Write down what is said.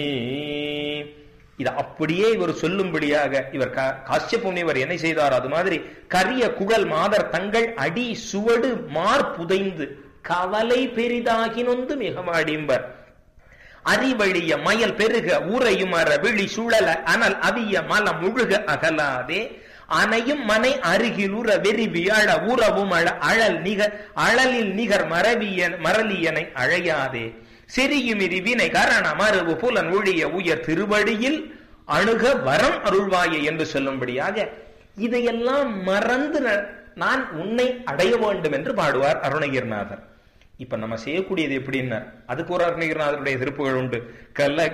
இது அப்படியே இவர் சொல்லும்படியாக இவர் காசியப் முனிவர் என்ன செய்தார் அது மாதிரி கரிய குழல் மாதர் தங்கள் அடி சுவடு மார் புதைந்து கவலை பெரிதாகினொந்து மிகமாடிம்பர் அறிவழிய மயல் பெருக ஊரையுமர விழி சுழல அனல் அவிய மலம் முழுக அகலாதே அனையும் மனை அருகிலுற வெறி வியாழ ஊறவும் அழ அழல் நிகர் அழலில் நிகர் மரவியன் மரலியனை அழையாதே செரியுமிரி வினை கரண மறுவு புலன் ஒழிய உயர் திருவடியில் அணுக வரம் அருள்வாயே என்று சொல்லும்படியாக இதையெல்லாம் மறந்து நான் உன்னை அடைய வேண்டும் என்று பாடுவார் அருணகிரிநாதர் இப்ப நம்ம செய்யக்கூடியது எப்படின்னா அதுக்கு ஒரு அருணகிரிநாதருடைய திருப்புகள் உண்டு கல